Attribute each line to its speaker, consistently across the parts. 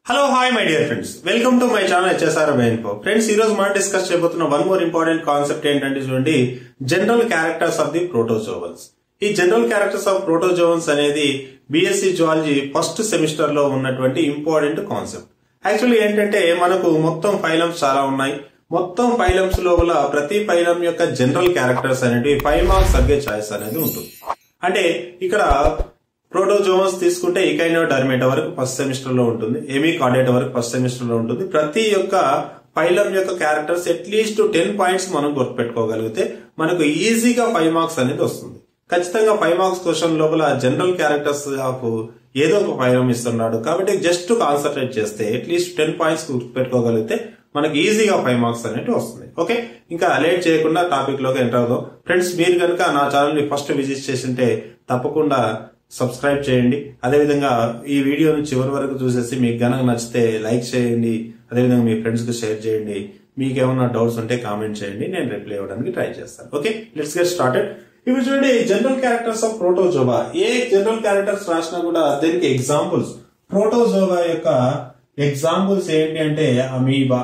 Speaker 1: hello hi my dear friends welcome to my channel HSR info friends ఈ రోజు మనం discuss చేయబోతున్న one more important concept ఏంటంటే చూడండి general characters of the protozoans ఈ general characters of protozoans అనేది BSc zoology first semester లో ఉన్నటువంటి ఇంపార్టెంట్ కాన్సెప్ట్ యాక్చువల్లీ ఏంటంటే మనకు మొత్తం ఫైలమ్స్ చాలా ఉన్నాయి మొత్తం ఫైలమ్స్ లోపల ప్రతి ఫైలం యొక్క జనరల్ క్యారెక్టర్స్ అనేవి ఫైవ్ మార్క్స్ తగ్గే ఛాయిస్ అనేది ఉంటుంది అంటే ఇక్కడ ప్రోటోజోమస్ తీసుకుంటే ఇకైనో డర్మేటా వరకు ఫస్ట్ సెమిస్టర్ లో ఉంటుంది ఎమీ కార్డేటా వరకు ఫస్ట్ సెమిస్టర్ లో ఉంటుంది ప్రతి యొక్క ఫైలం యొక్క క్యారెక్టర్స్ అట్లీస్ట్ టెన్ పాయింట్స్ మనం గుర్తుపెట్టుకోగలిగితే మనకు ఈజీగా ఫైవ్ మార్క్స్ అనేది వస్తుంది ఖచ్చితంగా ఫైవ్ మార్క్స్ క్వశ్చన్ లోపల జనరల్ క్యారెక్టర్స్ ఆఫ్ ఏదో ఒక ఫైలం ఇస్తున్నాడు కాబట్టి జస్ట్ కాన్సన్ట్రేట్ చేస్తే అట్లీస్ట్ టెన్ పాయింట్స్ గుర్తుపెట్టుకోగలిగితే మనకి ఈజీగా ఫైవ్ మార్క్స్ అనేవి వస్తుంది ఓకే ఇంకా లేట్ చేయకుండా టాపిక్ లోకి ఎంటర్ అవుదాం ఫ్రెండ్స్ మీరు కనుక నా ఛానల్ ని ఫస్ట్ విజిట్ చేసింటే తప్పకుండా సబ్స్క్రైబ్ చేయండి అదేవిధంగా ఈ వీడియోని చివరి వరకు చూసేసి మీకు గనక నచ్చితే లైక్ చేయండి అదేవిధంగా మీ ఫ్రెండ్స్ కి షేర్ చేయండి మీకు ఏమైనా డౌట్స్ ఉంటే కామెంట్ చేయండి నేను రిప్లై ఇవ్వడానికి ట్రై చేస్తాను ఓకే లెట్స్ గెట్ స్టార్టెడ్ ఇప్పుడు చూడండి జనరల్ క్యారెక్టర్స్ ఆఫ్ ప్రోటోజోవా ఏ జనరల్ క్యారెక్టర్స్ రాసినా కూడా దీనికి ఎగ్జాంపుల్స్ ప్రోటోజోవా యొక్క ఎగ్జాంపుల్స్ ఏంటి అంటే అమీబా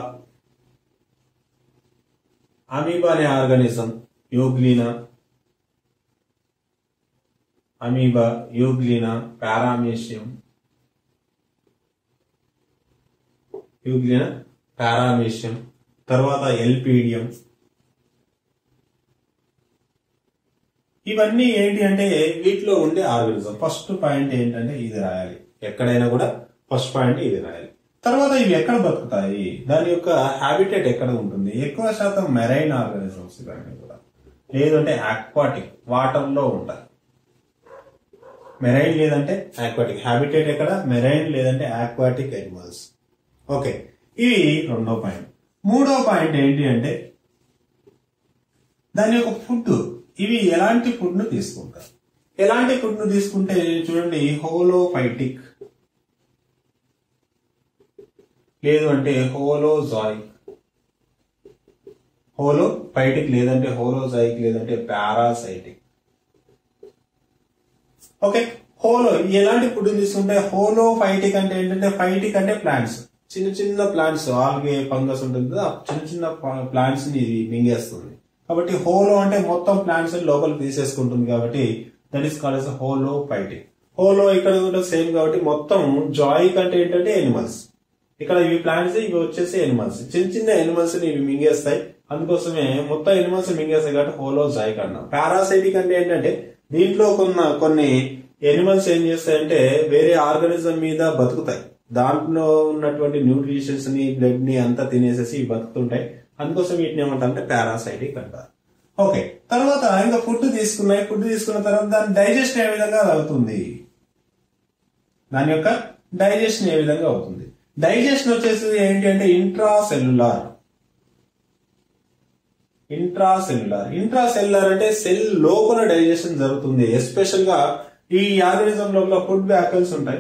Speaker 1: అమీబా అనే organism euglena amoeba euglena paramecium euglena paramecium తర్వాత ఎల్పీడియం ఇవన్నీ ఏంటి అంటే వీటిలో ఉండే ఆర్గానిజం ఫస్ట్ పాయింట్ ఏంటంటే ఇది రాయాలి ఎక్కడైనా కూడా ఫస్ట్ పాయింట్ ఇది రాయాలి తర్వాత ఇవి ఎక్కడ బతుకుతాయి దాని యొక్క హ్యాబిటేట్ ఎక్కడ ఉంటుంది ఎక్కువ శాతం మెరైన్ ఆర్గానిజమ్స్ ఇవన్నీ కూడా లేదంటే ఆక్వాటిక్ వాటర్ లో ఉంటాయి మెరైన్ లేదంటే ఆక్వాటిక్ హ్యాబిటేట్ ఎక్కడ మెరైన్ లేదంటే ఆక్వాటిక్ ఎనిమల్స్ ఓకే ఇవి రెండో పాయింట్ మూడో పాయింట్ ఏంటి అంటే దాని యొక్క ఫుడ్ ఇవి ఎలాంటి ఫుడ్ ను తీసుకుంటారు ఎలాంటి ఫుడ్ ను తీసుకుంటే చూడండి హోలోఫైటిక్ లేదు అంటే హోలోజాయిక్ హోలోఫైటిక్ లేదంటే హోలోజాయిక్ లేదంటే పారాసైటిక్ ఓకే హోలో ఎలాంటి ఫుడ్ తీసుకుంటే హోలో ఫైటిక్ అంటే ఏంటంటే ఫైటిక్ అంటే ప్లాంట్స్ చిన్న చిన్న ప్లాంట్స్ ఆల్గే ఫంగస్ ఉంటుంది కదా చిన్న చిన్న ప్లాంట్స్ ని ఇది మింగేస్తుంది కాబట్టి హోలో అంటే మొత్తం ప్లాంట్స్ లోపల తీసేసుకుంటుంది కాబట్టి that is called holo phytic holo ఇక్కడ కూడా సేమ్ కాబట్టి మొత్తం జాయిక్ అంటే ఏంటంటే ఎనిమల్స్ ఇక్కడ ఇవి ప్లాంట్స్ ఇవి వచ్చేసి ఎనిమల్స్ చిన్న చిన్న ఎనిమల్స్ ని ఇవి మింగేస్తాయి అందుకోసమే మొత్తం ఎనిమల్స్ మింగేస్తాయి కాబట్టి హోలో జాయిక్ అన్నాం పారాసైటిక్ అంటే ఏంటంటే దీంట్లో కొన్న కొన్ని ఎనిమల్స్ ఏం చేస్తాయంటే వేరే ఆర్గానిజం మీద బతుకుతాయి దాంట్లో ఉన్నటువంటి న్యూట్రిషన్స్ ని బ్లడ్ ని అంతా తినేసేసి బతుకుతుంటాయి అందుకోసం వీటిని ఏమంటారంటే పారాసైటిక్ అంటారు ఓకే తర్వాత ఇంకా ఫుడ్ తీసుకున్నాయి ఫుడ్ తీసుకున్న తర్వాత దాని డైజెషన్ ఏ విధంగా అవుతుంది దాని యొక్క డైజెషన్ ఏ విధంగా అవుతుంది డైజెషన్ వచ్చేసి ఏంటి అంటే intracellular intracellular intracellular అంటే సెల్ లోపల డైజెషన్ జరుగుతుంది ఎస్పెషల్ గా ఈ ఆర్గనిజం లోపల ఫుడ్ వ్యాకిల్స్ ఉంటాయి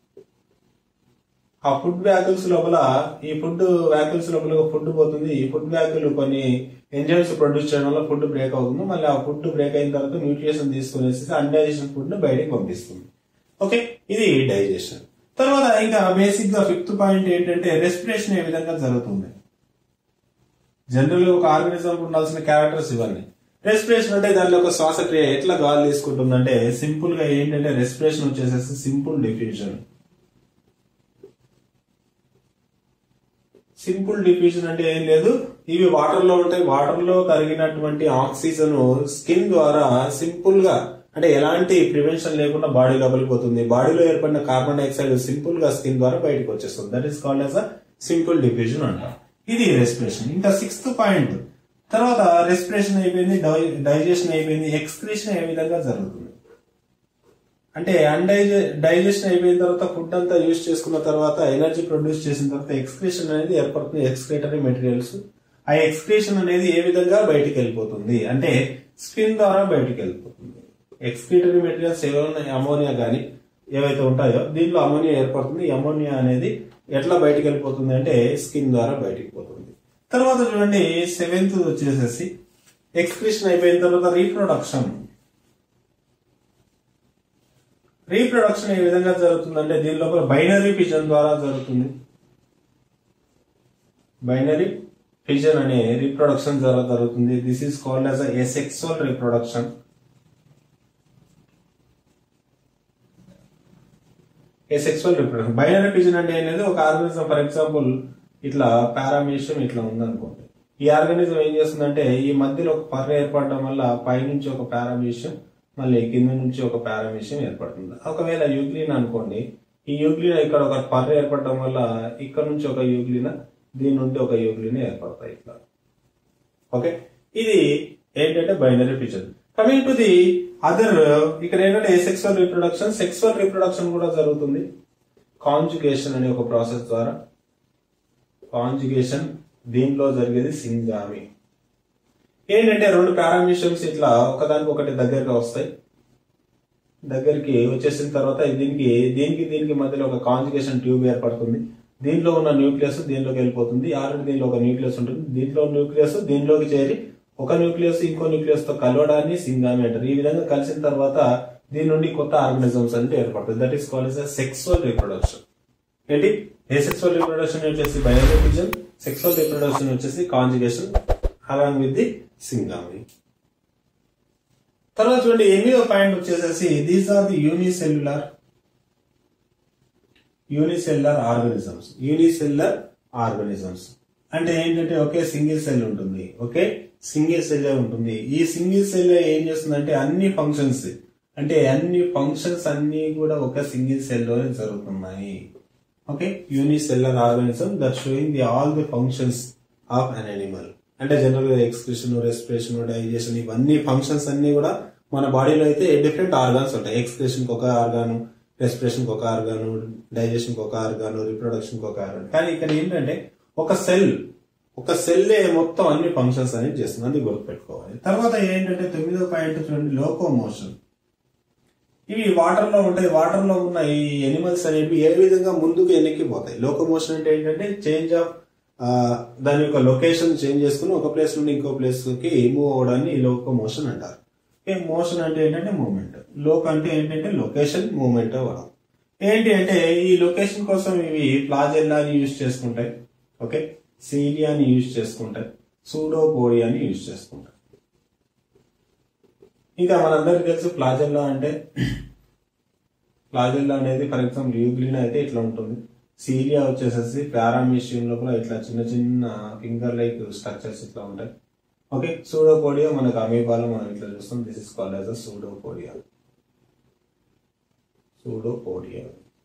Speaker 1: ఆ ఫుడ్ వ్యాకిల్స్ లోపల ఈ ఫుడ్ వ్యాకిల్స్ లోపల ఫుడ్ పోతుంది ఈ ఫుడ్ వ్యాకిల్ కొన్ని ఎంజైమ్స్ ప్రొడ్యూస్ చేయడం వల్ల ఫుడ్ బ్రేక్ అవుతుంది మళ్ళీ ఆ ఫుడ్ బ్రేక్ అయిన తర్వాత న్యూట్రిషన్ తీసుకునేసి అన్డైజెషన్ ఫుడ్ ని బయటకు పంపిస్తుంది ఓకే ఇది డైజెషన్ తర్వాత ఇంకా బేసిక్ గా ఫిఫ్త్ పాయింట్ ఏంటంటే రెస్పిరేషన్ ఏ విధంగా జరుగుతుంది జనరల్ గా ఒక ఆర్గనిజం ఉండాల్సిన క్యారెక్టర్స్ ఇవన్నీ రెస్పిరేషన్ అంటే దానిలో ఒక శ్వాసక్రియ ఎట్లా గాలి తీసుకుంటుందంటే సింపుల్ గా ఏంటంటే రెస్పిరేషన్ వచ్చేసేసి సింపుల్ డిఫ్యూజన్ సింపుల్ డిఫ్యూజన్ అంటే ఏం లేదు ఇవి వాటర్ లో ఉంటాయి వాటర్ లో కరిగినటువంటి ఆక్సిజన్ స్కిన్ ద్వారా సింపుల్ గా అంటే ఎలాంటి ప్రివెన్షన్ లేకుండా బాడీ లోపలికి పోతుంది బాడీలో ఏర్పడిన కార్బన్ డైఆక్సైడ్ సింపుల్ గా స్కిన్ ద్వారా బయటకు వచ్చేస్తుంది that is called as a simple diffusion అంటాం ఇది రెస్పిరేషన్ ఇంకా సిక్స్త్ పాయింట్ తర్వాత రెస్పిరేషన్ అయిపోయింది డైజెషన్ అయిపోయింది ఎక్స్క్రీషన్ ఏ విధంగా జరుగుతుంది అంటే అన్డైజె డైజెషన్ అయిపోయిన తర్వాత ఫుడ్ అంతా యూజ్ చేసుకున్న తర్వాత ఎనర్జీ ప్రొడ్యూస్ చేసిన తర్వాత ఎక్స్క్రీషన్ అనేది ఏర్పడుతుంది ఎక్స్క్రేటరీ మెటీరియల్స్ ఆ ఎక్స్క్రీషన్ అనేది ఏ విధంగా బయటికి వెళ్ళిపోతుంది అంటే స్కిన్ ద్వారా బయటికి వెళ్ళిపోతుంది ఎక్స్క్రీటరీ మెటీరియల్స్ ఏమైనా అమోనియా కానీ ఏవైతే ఉంటాయో దీంట్లో అమోనియా ఏర్పడుతుంది అమోనియా అనేది ఎట్లా బయటికి వెళ్ళిపోతుంది అంటే స్కిన్ ద్వారా బయటికి పోతుంది తర్వాత చూడండి సెవెంత్ వచ్చేసేసి ఎక్స్క్రీషన్ అయిపోయిన తర్వాత రీప్రొడక్షన్ రీప్రొడక్షన్ ఏ విధంగా జరుగుతుందంటే దీని లోపల బైనరీ పిజన్ ద్వారా జరుగుతుంది బైనరీ ఫిజన్ అనే రీప్రొడక్షన్ జరుగుతుంది this is called as a sexual reproduction a sexual reproduction binary fission అంటే అనేది ఒక ఆర్గానిజం ఫర్ ఎగ్జాంపుల్ ఇట్లా పారామీషియం ఇట్లా ఉందనుకోండి ఈ ఆర్గానిజం ఏం చేస్తుందంటే ఈ మధ్యలో ఒక పర్ర ఏర్పడడం వల్ల పైనుంచి ఒక పారామీషియం మళ్ళీ కింద నుంచి ఒక పారామీషియం ఏర్పడుతుంది ఒకవేళ యూగ్లిన్ అనుకోండి ఈ యూగ్లిన్ ఇక్కడ ఒక పర్ర ఏర్పడడం వల్ల ఇక్కడ నుంచి ఒక యూగ్లిన దీని నుండి ఒక యూగ్లిన ఏర్పడతాయి ఇట్లా ఓకే ఇది ఏంటంటే binary fission coming to the other ఇక్కడ ఏంటంటే సెక్సువల్ రీప్రొడక్షన్ సెక్సువల్ రీప్రొడక్షన్ కూడా జరుగుతుంది కాంజుగేషన్ అనే ఒక ప్రాసెస్ ద్వారా కాంజుగేషన్ దీనిలో జరిగేది సింగామి ఏంటంటే రెండు పారామీషియమ్స్ ఇట్లా ఒకదానికి ఒకటి దగ్గరగా వస్తాయి దగ్గరికి వచ్చేసిన తర్వాత దీనికి దీనికి దీనికి మధ్యలో ఒక కాంజుగేషన్ ట్యూబ్ ఏర్పడుతుంది దీంట్లో ఉన్న న్యూక్లియస్ దీనిలోకి వెళ్ళిపోతుంది ఆల్రెడీ దీనిలో ఒక న్యూక్లియస్ ఉంటుంది దీంట్లో న్యూక్లియస్ దీనిలోకి చేరి ఒక న్యూక్లియస్ ఇంకో న్యూక్లియస్ తో కలవడాన్ని సింగామి అంటారు ఈ విధంగా కలిసిన తర్వాత దీని నుండి కొత్త ఆర్గనిజమ్స్ అంటే ఏర్పడుతుంది that is called sexual reproduction ఏంటి ఏ సెక్సువల్ రీప్రొడక్షన్ వచ్చేసి బయోలజిజం సెక్సువల్ రీప్రొడక్షన్ వచ్చేసి conjugation along with the syngamy తర్వాత చూడండి ఎనిమిదో పాయింట్ వచ్చేసేసి these are the unicellular unicellular organisms unicellular organisms అంటే ఏంటంటే ఒకే సింగిల్ సెల్ ఉంటుంది ఓకే సింగిల్ సెల్ ఉంటుంది ఈ సింగిల్ సెల్ ఏం చేస్తుందంటే అన్ని ఫంక్షన్స్ అంటే అన్ని ఫంక్షన్స్ అన్ని కూడా ఒక సింగిల్ సెల్ లోనే జరుగుతున్నాయి okay unicellular organism that showing the all the functions of an animal అంటే జనరల్ గా ఎక్స్క్రిషన్ రెస్పిరేషన్ డైజెషన్ ఇవన్నీ ఫంక్షన్స్ అన్ని కూడా మన బాడీలో అయితే డిఫరెంట్ ఆర్గాన్స్ ఉంటాయి ఎక్స్క్రిషన్ ఒక ఆర్గాను రెస్పిరేషన్ ఒక ఆర్గాను డైజెషన్ ఒక ఆర్గాను రిప్రొడక్షన్ ఒక ఆర్గాన్ కానీ ఇక్కడ ఏంటంటే ఒక సెల్ ఒక సెల్లే మొత్తం అన్ని ఫంక్షన్స్ అనేది చేస్తుంది అది గుర్తుపెట్టుకోవాలి తర్వాత ఏంటంటే తొమ్మిదో పాయింట్ చూడండి లోకోమోషన్ ఇవి వాటర్ లో ఉంటాయి వాటర్ లో ఉన్న ఈ ఎనిమల్స్ అనేవి ఏ విధంగా ముందుకు వెనక్కి పోతాయి లోకోమోషన్ అంటే ఏంటంటే చేంజ్ ఆఫ్ దాని యొక్క లొకేషన్ చేంజ్ చేసుకుని ఒక ప్లేస్ నుండి ఇంకో ప్లేస్ కి మూవ్ అవడాన్ని లోకోమోషన్ అంటారు మోషన్ అంటే ఏంటంటే మూవ్మెంట్ లోక్ అంటే ఏంటంటే లొకేషన్ మూవ్మెంట్ అవ్వడం ఏంటి అంటే ఈ లొకేషన్ కోసం ఇవి ప్లాజెల్లాని యూజ్ చేసుకుంటాయి ఓకే సీలియాని యూజ్ చేసుకుంటాయి సూడోపోడియాని యూజ్ చేసుకుంటాయి ఇంకా మనందరికి తెలుసు ప్లాజెల్లా అంటే ప్లాజెల్లా అనేది ఫర్ ఎగ్జాంపుల్ యూగ్లిన్ అయితే ఇట్లా ఉంటుంది సీలియా వచ్చేసేసి పారామీషియం లోపల ఇట్లా చిన్న చిన్న ఫింగర్ లైక్ స్ట్రక్చర్స్ ఇట్లా ఉంటాయి ఓకే సూడోపోడియా మనకు అమీబాలో మనం ఇట్లా చూస్తాం this is called as a pseudopodia pseudopodia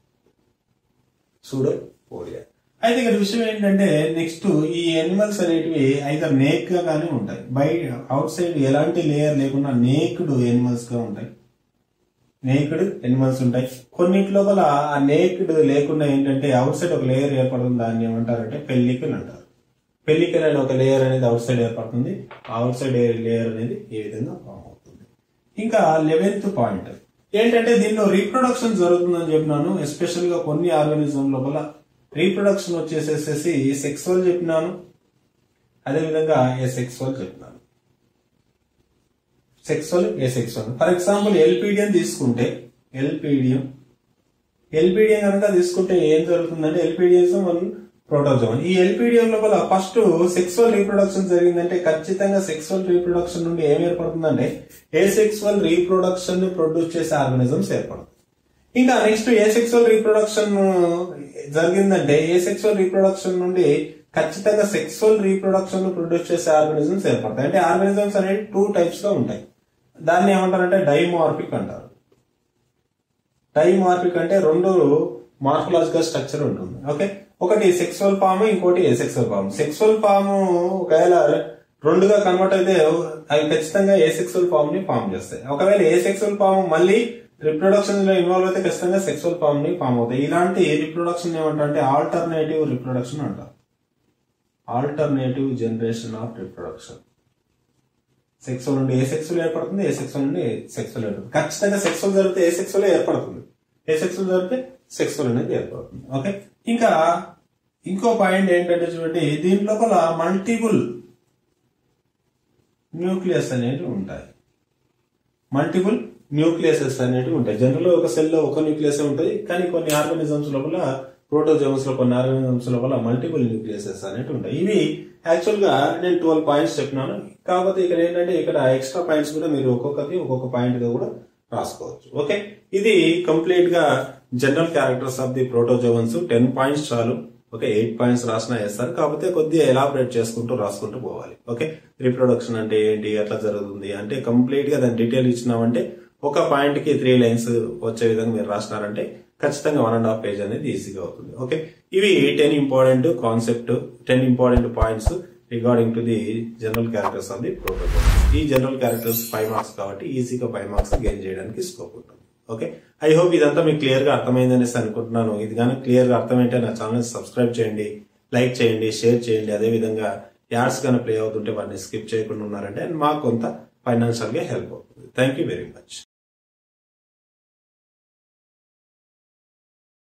Speaker 1: pseudopodia అయితే ఇక్కడ విషయం ఏంటంటే నెక్స్ట్ ఈ ఎనిమల్స్ అనేటివి ఐదర్ నేక్ గా గానీ ఉంటాయి బై అవుట్ సైడ్ ఎలాంటి లేయర్ లేకుండా నేక్డ్ ఎనిమల్స్ గా ఉంటాయి నేక్డ్ ఎనిమల్స్ ఉంటాయి కొన్నిటి లోపల ఆ నేక్డ్ లేకుండా ఏంటంటే అవుట్ సైడ్ ఒక లేయర్ ఏర్పడుతుంది దాన్ని ఏమంటారంటే పెళ్లికలు అంటారు పెళ్లికల్ అనే ఒక లేయర్ అనేది అవుట్ సైడ్ ఏర్పడుతుంది అవుట్ సైడ్ లేయర్ అనేది ఈ విధంగా ఫామ్ అవుతుంది ఇంకా లెవెన్త్ పాయింట్ ఏంటంటే దీనిలో రీప్రొడక్షన్ జరుగుతుందని చెప్పినాను ఎస్పెషల్ గా కొన్ని ఆర్గానిజం లోపల రీప్రొడక్షన్ వచ్చేసేసి సెక్సువల్ చెప్పినాను అదే విధంగా ఏ సెక్సువల్ చెప్పినాను sexual asexual for example Elphidium తీసుకుంటే ఎల్పీడియం ఎల్పీడియం కనుక తీసుకుంటే ఏం జరుగుతుందంటే ఎల్పీడియం వన్ ప్రోటోజోన్ ఈ ఎల్పీడియం లోపల ఫస్ట్ సెక్సువల్ రీప్రొడక్షన్ జరిగిందంటే ఖచ్చితంగా సెక్సువల్ రీప్రొడక్షన్ నుండి ఏం ఏర్పడుతుందంటే ఏ సెక్సువల్ రీప్రొడక్షన్ ని ప్రొడ్యూస్ చేసే ఆర్గనిజమ్స్ ఏర్పడుతుంది ఇంకా నెక్స్ట్ ఏ సెక్సువల్ రీప్రొడక్షన్ జరిగిందంటే ఏ సెక్సువల్ రీప్రొడక్షన్ నుండి ఖచ్చితంగా సెక్సువల్ రీప్రొడక్షన్ ప్రొడ్యూస్ చేసే ఆర్గనిజమ్స్ ఏర్పడతాయి అంటే ఆర్గనిజమ్స్ అనేవి టూ టైప్స్ గా ఉంటాయి దాన్ని ఏమంటారంటే డైమార్ఫిక్ అంటారు డైమార్ఫిక్ అంటే రెండు మార్ఫలాజికల్ స్ట్రక్చర్ ఉంటుంది ఓకే ఒకటి సెక్సువల్ ఫామ్ ఇంకోటి asexual form sexual form ఒకవేళ రెండుగా కన్వర్ట్ అయితే అవి ఖచ్చితంగా ఏ సెక్సువల్ ఫామ్ ని ఫామ్ చేస్తాయి ఒకవేళ ఏ సెక్సువల్ ఫామ్ మళ్ళీ రిప్రొడక్షన్ లో ఇన్వాల్వ్ అయితే ఖచ్చితంగా సెక్సువల్ ఫామ్ ని ఫామ్ అవుతాయి ఇలాంటి రిప్రొడక్షన్ ఏమంటారంటే ఆల్టర్నేటివ్ రిప్రొడక్షన్ అంటారు alternative generation of reproduction sexual నుండి ఏ సెక్సువల్ ఏర్పడుతుంది ఏ సెక్సువల్ నుండి సెక్సువల్ ఏర్పడుతుంది ఖచ్చితంగా సెక్సువల్ జరిగితే ఏ సెక్సువల్ ఏర్పడుతుంది ఏ సెక్సువల్ జరిగితే సెక్సువల్ అనేది ఏర్పడుతుంది ఓకే ఇంకా ఇంకో పాయింట్ ఏంటంటే చూడండి దీని లోపల మల్టిపుల్ న్యూక్లియస్ అనేవి ఉంటాయి మల్టిపుల్ న్యూక్లియసెస్ అనేవి ఉంటాయి జనరల్ ఒక సెల్ లో ఒక న్యూక్లియస్ ఉంటుంది కానీ కొన్ని ఆర్గానిజమ్స్ లోపల ప్రోటోజోమ్స్ లో కొన్ని ఆర్గానిజమ్స్ లోపల మల్టిపుల్ న్యూక్లియసెస్ అనేవి ఉంటాయి ఇవి యాక్చువల్ గా నేను ట్వెల్వ్ పాయింట్స్ చెప్పినాను కాకపోతే ఇక్కడ ఏంటంటే ఇక్కడ ఎక్స్ట్రా పాయింట్స్ కూడా మీరు ఒక్కొక్కటి ఒక్కొక్క పాయింట్ గా కూడా రాసుకోవచ్చు ఓకే ఇది కంప్లీట్ గా general characters of the protozoans ten points చాలు ఓకే ఎయిట్ పాయింట్స్ రాసినా వేస్తారు కాకపోతే కొద్దిగా ఎలాబరేట్ చేసుకుంటూ రాసుకుంటూ పోవాలి ఓకే రీప్రొడక్షన్ అంటే ఏంటి ఎట్లా జరుగుతుంది అంటే కంప్లీట్ గా దాని డీటెయిల్ ఇచ్చినామంటే ఒక పాయింట్ కి త్రీ లైన్స్ వచ్చే విధంగా మీరు రాసినారంటే ఖచ్చితంగా వన్ అండ్ హాఫ్ పేజ్ అనేది ఈజీగా అవుతుంది ఓకే ఇవి ten important concept ten important points regarding to the general characters of the protocol ఈ జనరల్ క్యారెక్టర్స్ ఫైవ్ మార్క్స్ కాబట్టి ఈజీగా ఫైవ్ మార్క్స్ గెయిన్ చేయడానికి స్కోప్ ఉంటుంది ఓకే ఐ హోప్ ఇదంతా మీకు క్లియర్ గా అర్థమైంది అనేసి అనుకుంటున్నాను ఇది కానీ క్లియర్ గా అర్థమైతే నా ఛానల్ సబ్స్క్రైబ్ చేయండి లైక్ చేయండి షేర్ చేయండి అదే విధంగా యాడ్స్ కానీ ప్లే అవుతుంటే వాటిని స్కిప్ చేయకుండా ఉన్నారంటే మాకు కొంత ఫైనాన్షియల్ గా హెల్ప్ అవుతుంది థ్యాంక్ యూ వెరీ మచ్